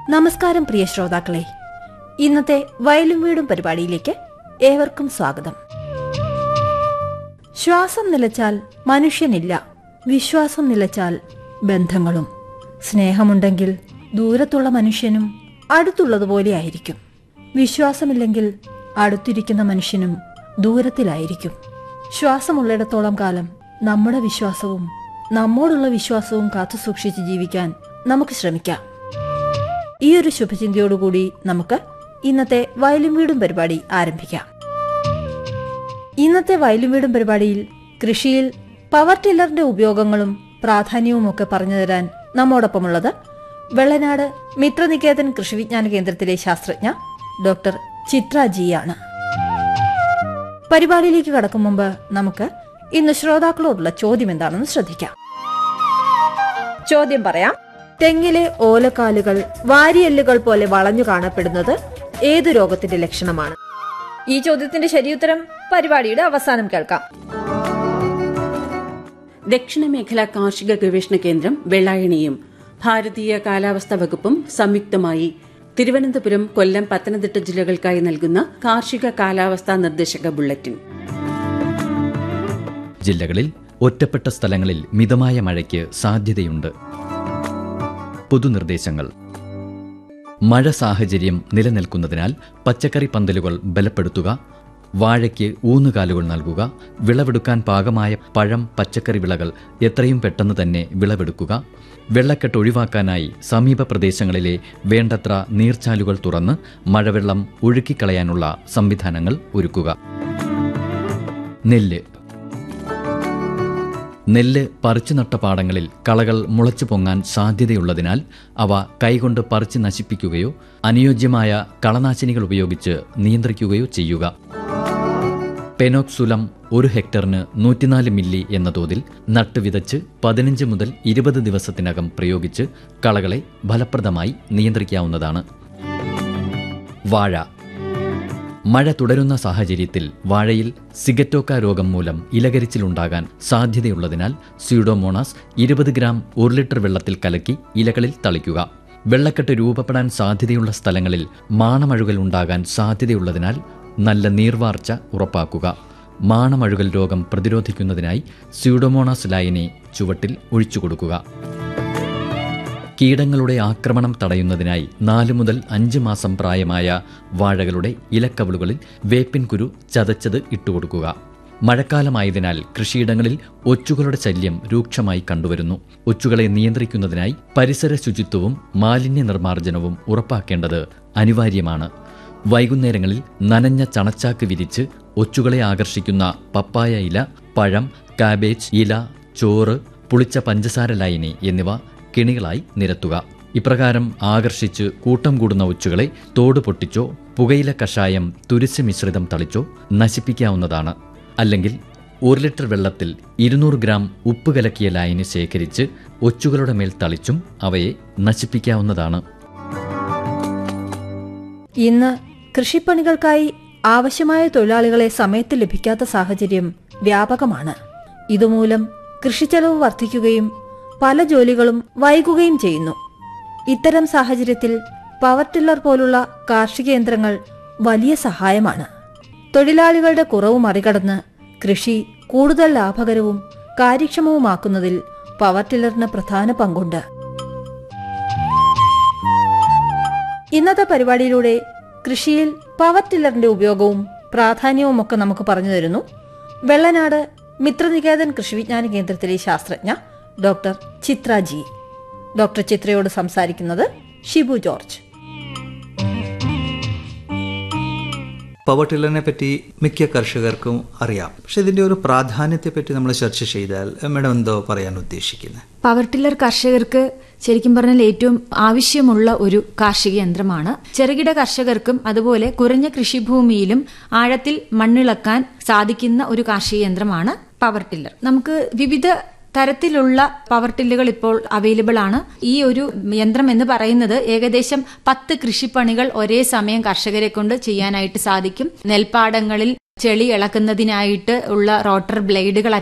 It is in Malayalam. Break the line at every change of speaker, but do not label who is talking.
നമസ്കാരം പ്രിയ ശ്രോതാക്കളെ ഇന്നത്തെ വയലും വീടും പരിപാടിയിലേക്ക് ഏവർക്കും സ്വാഗതം ശ്വാസം നിലച്ചാൽ മനുഷ്യനില്ല വിശ്വാസം നിലച്ചാൽ ബന്ധങ്ങളും സ്നേഹമുണ്ടെങ്കിൽ ദൂരത്തുള്ള മനുഷ്യനും അടുത്തുള്ളതുപോലെയായിരിക്കും വിശ്വാസമില്ലെങ്കിൽ അടുത്തിരിക്കുന്ന മനുഷ്യനും ദൂരത്തിലായിരിക്കും ശ്വാസമുള്ളിടത്തോളം കാലം നമ്മുടെ വിശ്വാസവും നമ്മോടുള്ള വിശ്വാസവും കാത്തുസൂക്ഷിച്ച് ജീവിക്കാൻ നമുക്ക് ശ്രമിക്കാം ഈ ഒരു ശുഭചിന്തയോടുകൂടി നമുക്ക് ഇന്നത്തെ വയലും വീടും പരിപാടി ആരംഭിക്കാം ഇന്നത്തെ വയലും വീടും പരിപാടിയിൽ കൃഷിയിൽ പവർ ടില്ലറിന്റെ ഉപയോഗങ്ങളും പ്രാധാന്യവും ഒക്കെ പറഞ്ഞു തരാൻ നമ്മോടൊപ്പമുള്ളത് വെള്ളനാട് മിത്രനികേതൻ കൃഷിവിജ്ഞാന കേന്ദ്രത്തിലെ ശാസ്ത്രജ്ഞ ഡോക്ടർ ചിത്ര ജിയാണ് പരിപാടിയിലേക്ക് കടക്കും മുമ്പ് നമുക്ക് ഇന്ന് ശ്രോതാക്കളോടുള്ള ചോദ്യം എന്താണെന്ന് ശ്രദ്ധിക്കാം ചോദ്യം പറയാം തെങ്ങിലെ ഓലക്കാലുകൾ വാരിയെല്ലുകൾ പോലെ വളഞ്ഞു കാണപ്പെടുന്നത് ഏതു രോഗത്തിന്റെ ലക്ഷണമാണ് ഈ ചോദ്യത്തിന്റെ ശരിയുത്തരം പരിപാടിയുടെ അവസാനം കേൾക്കാം
ദക്ഷിണ മേഖല കാർഷിക ഗവേഷണ കേന്ദ്രം വെള്ളായണിയും ഭാരതീയ കാലാവസ്ഥാ വകുപ്പും സംയുക്തമായി തിരുവനന്തപുരം കൊല്ലം പത്തനംതിട്ട ജില്ലകൾക്കായി നൽകുന്ന കാർഷിക കാലാവസ്ഥാ നിർദ്ദേശക ബുള്ളറ്റിൻ
ജില്ലകളിൽ ഒറ്റപ്പെട്ട സ്ഥലങ്ങളിൽ മിതമായ മഴയ്ക്ക് സാധ്യതയുണ്ട് പൊതുനിർദ്ദേശങ്ങൾ മഴ സാഹചര്യം നിലനിൽക്കുന്നതിനാൽ പച്ചക്കറി പന്തലുകൾ ബലപ്പെടുത്തുക വാഴയ്ക്ക് ഊന്നുകാലുകൾ നൽകുക വിളവെടുക്കാൻ പാകമായ പഴം പച്ചക്കറി വിളകൾ എത്രയും പെട്ടെന്ന് തന്നെ വിളവെടുക്കുക വെള്ളക്കെട്ട് ഒഴിവാക്കാനായി സമീപ പ്രദേശങ്ങളിലെ വേണ്ടത്ര നീർച്ചാലുകൾ തുറന്ന് മഴവെള്ളം ഒഴുക്കിക്കളയാനുള്ള സംവിധാനങ്ങൾ ഒരുക്കുക നെല്ല് നെല്ല് പറിച്ചു നട്ട പാടങ്ങളിൽ കളകൾ മുളച്ചു പൊങ്ങാൻ സാധ്യതയുള്ളതിനാൽ അവ കൈകൊണ്ട് പറിച്ച് നശിപ്പിക്കുകയോ അനുയോജ്യമായ കളനാശിനികൾ ഉപയോഗിച്ച് നിയന്ത്രിക്കുകയോ ചെയ്യുക പെനോക്സുലം ഒരു ഹെക്ടറിന് നൂറ്റിനാല് മില്ലി എന്ന തോതിൽ നട്ടുവിതച്ച് പതിനഞ്ച് മുതൽ ഇരുപത് ദിവസത്തിനകം പ്രയോഗിച്ച് കളകളെ ഫലപ്രദമായി നിയന്ത്രിക്കാവുന്നതാണ് വാഴ മഴ തുടരുന്ന സാഹചര്യത്തിൽ വാഴയിൽ സിഗറ്റോക്ക രോഗം മൂലം ഇലകരിച്ചിലുണ്ടാകാൻ സാധ്യതയുള്ളതിനാൽ സ്യൂഡോമോണാസ് ഇരുപത് ഗ്രാം ഒരു ലിറ്റർ വെള്ളത്തിൽ കലക്കി ഇലകളിൽ തളിക്കുക വെള്ളക്കെട്ട് രൂപപ്പെടാൻ സാധ്യതയുള്ള സ്ഥലങ്ങളിൽ മാണമഴുകൽ ഉണ്ടാകാൻ സാധ്യതയുള്ളതിനാൽ നല്ല നീർവാർച്ച ഉറപ്പാക്കുക മാണമഴുകൽ രോഗം പ്രതിരോധിക്കുന്നതിനായി സ്യൂഡോമോണാസ് ലൈനെ ചുവട്ടിൽ ഒഴിച്ചുകൊടുക്കുക കീടങ്ങളുടെ ആക്രമണം തടയുന്നതിനായി നാല് മുതൽ അഞ്ച് മാസം പ്രായമായ വാഴകളുടെ ഇലക്കവിളുകളിൽ വേപ്പിൻ കുരു ചതച്ചത് ഇട്ടുകൊടുക്കുക മഴക്കാലമായതിനാൽ കൃഷിയിടങ്ങളിൽ ഒച്ചുകളുടെ ശല്യം രൂക്ഷമായി കണ്ടുവരുന്നു ഒച്ചുകളെ നിയന്ത്രിക്കുന്നതിനായി പരിസര ശുചിത്വവും മാലിന്യ നിർമ്മാർജ്ജനവും ഉറപ്പാക്കേണ്ടത് അനിവാര്യമാണ് വൈകുന്നേരങ്ങളിൽ നനഞ്ഞ ചണച്ചാക്ക് വിരിച്ച് ഒച്ചുകളെ ആകർഷിക്കുന്ന പപ്പായ ഇല പഴം കാബേജ് ഇല ചോറ് പുളിച്ച പഞ്ചസാര ലൈനി എന്നിവ കിണികളായി നിരത്തുക ഇപ്രകാരം ആകർഷിച്ച് കൂട്ടം കൂടുന്ന ഒച്ചുകളെ തോട് പൊട്ടിച്ചോ പുകയില കഷായം തുരിശ് മിശ്രിതം തളിച്ചോ നശിപ്പിക്കാവുന്നതാണ് അല്ലെങ്കിൽ ഒരു ലിറ്റർ വെള്ളത്തിൽ ഇരുന്നൂറ് ഗ്രാം ഉപ്പ് കലക്കിയ ലായനി ശേഖരിച്ച് ഒച്ചുകളുടെ മേൽ തളിച്ചും അവയെ നശിപ്പിക്കാവുന്നതാണ്
ഇന്ന് കൃഷിപ്പണികൾക്കായി ആവശ്യമായ തൊഴിലാളികളെ സമയത്ത് ലഭിക്കാത്ത സാഹചര്യം വ്യാപകമാണ് ഇതുമൂലം കൃഷിച്ചെലവ് വർദ്ധിക്കുകയും പല ജോലികളും വൈകുകയും ചെയ്യുന്നു ഇത്തരം സാഹചര്യത്തിൽ പവർ ടില്ലർ പോലുള്ള കാർഷിക യന്ത്രങ്ങൾ വലിയ സഹായമാണ് തൊഴിലാളികളുടെ കുറവ് മറികടന്ന് കൃഷി കൂടുതൽ ലാഭകരവും കാര്യക്ഷമവുമാക്കുന്നതിൽ പവർ ടില്ലറിന് പ്രധാന പങ്കുണ്ട് ഇന്നത്തെ പരിപാടിയിലൂടെ കൃഷിയിൽ പവർ ടില്ലറിന്റെ ഉപയോഗവും പ്രാധാന്യവും ഒക്കെ നമുക്ക് പറഞ്ഞു തരുന്നു വെള്ളനാട് മിത്രനികേതൻ കൃഷിവിജ്ഞാന കേന്ദ്രത്തിലെ ശാസ്ത്രജ്ഞ ഡോക്ടർ ചിത്ര ജി ഡോക്ടർ ചിത്രയോട് സംസാരിക്കുന്നത് ഷിബു ജോർജ്
പവർ ടില്ലറിനെ പറ്റി മിക്ക കർഷകർക്കും അറിയാം പക്ഷെ ഇതിന്റെ ഒരു പ്രാധാന്യത്തെ പറ്റി നമ്മൾ ചർച്ച ചെയ്താൽ മേഡം എന്തോ പറയാൻ ഉദ്ദേശിക്കുന്നത്
പവർ ടില്ലർ കർഷകർക്ക് ശരിക്കും പറഞ്ഞാൽ ഏറ്റവും ആവശ്യമുള്ള ഒരു കാർഷിക യന്ത്രമാണ് ചെറുകിട കർഷകർക്കും അതുപോലെ കുറഞ്ഞ കൃഷിഭൂമിയിലും ആഴത്തിൽ മണ്ണിളക്കാൻ സാധിക്കുന്ന ഒരു കാർഷിക യന്ത്രമാണ് പവർ ടില്ലർ നമുക്ക് വിവിധ തരത്തിലുള്ള പവർ ടില്ലുകൾ ഇപ്പോൾ അവൈലബിൾ ആണ് ഈ ഒരു യന്ത്രം എന്ന് പറയുന്നത് ഏകദേശം പത്ത് കൃഷിപ്പണികൾ ഒരേ സമയം കർഷകരെ കൊണ്ട് ചെയ്യാനായിട്ട് സാധിക്കും നെൽപ്പാടങ്ങളിൽ ചെളി ഇളക്കുന്നതിനായിട്ട് ഉള്ള റോട്ടർ ബ്ലേഡുകൾ